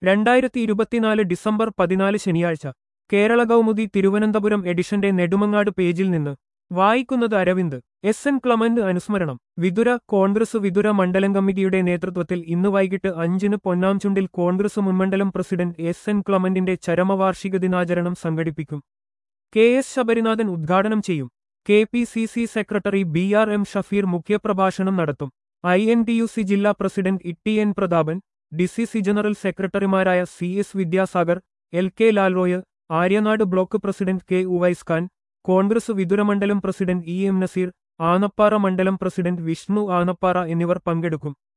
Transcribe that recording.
രണ്ടായിരത്തി ഇരുപത്തിനാല് ഡിസംബർ പതിനാല് ശനിയാഴ്ച കേരള കൗമുദി തിരുവനന്തപുരം എഡിഷന്റെ നെടുമങ്ങാട് പേജിൽ നിന്ന് വായിക്കുന്നത് അരവിന്ദ് എസ് എൻ ക്ലമന്റ് അനുസ്മരണം വിതുര കോൺഗ്രസ് വിതുര മണ്ഡലം കമ്മിറ്റിയുടെ നേതൃത്വത്തിൽ ഇന്ന് വൈകിട്ട് അഞ്ചിന് പൊന്നാംചുണ്ടിൽ കോൺഗ്രസ് മുൻമണ്ഡലം പ്രസിഡന്റ് എസ് എൻ ക്ലമന്റിന്റെ ചരമവാർഷിക ദിനാചരണം സംഘടിപ്പിക്കും കെ എസ് ശബരിനാഥൻ ഉദ്ഘാടനം ചെയ്യും K P C C secretary B R M Shafeer മുഖ്യപ്രഭാഷണം നടത്തും I N T U C ജില്ലാ president E N Prathapan D C C general സെക്രട്ടറിമാരായ C S Vidyasagar L K Lalroy Aryanad block president K Uvais Khan Congress Vithura മണ്ഡലം president E M Nazeer Anappara മണ്ഡലം president Vishnu Anappara എന്നിവർ പങ്കെടുക്കും